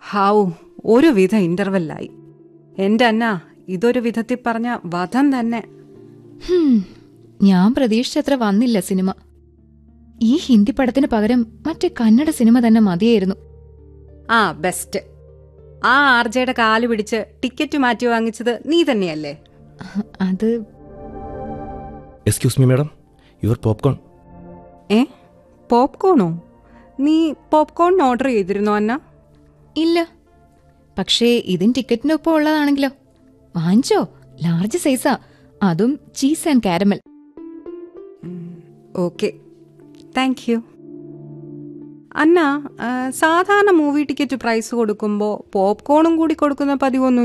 ഹാവു ഒരു വിധ ഇന്റർവെല്ലായി എന്റെ അന്ന ഇതൊരു വിധത്തിൽ പറഞ്ഞ വധം തന്നെ ഹും, ഞാൻ പ്രതീക്ഷിച്ചത്ര വന്നില്ല സിനിമ ഈ ഹിന്ദി പടത്തിന് പകരം മറ്റേ കന്നഡ സിനിമ തന്നെ മതിയായിരുന്നു ആ ബെസ്റ്റ് ആ ആർജയുടെ കാല് പിടിച്ച് ടിക്കറ്റ് മാറ്റി വാങ്ങിച്ചത് നീ തന്നെയല്ലേ അത് excuse me madam your popcorn ഏ പോപ്കോണോ നീ പോപ്കോൺ ഓർഡർ ചെയ്തിരുന്നോ അന്ന ഇല്ല പക്ഷേ ഇതിൻ ടിക്കറ്റിനൊപ്പം ഉള്ളതാണെങ്കിലോ വാങ്ങിച്ചോ ലാർജ് സൈസാ അതും cheese and caramel okay thank you Anna ആ, സാധാരണ മൂവി ടിക്കറ്റ് പ്രൈസ് കൊടുക്കുമ്പോൾ പോപ്കോണും കൂടി കൊടുക്കുന്ന പതിവൊന്നും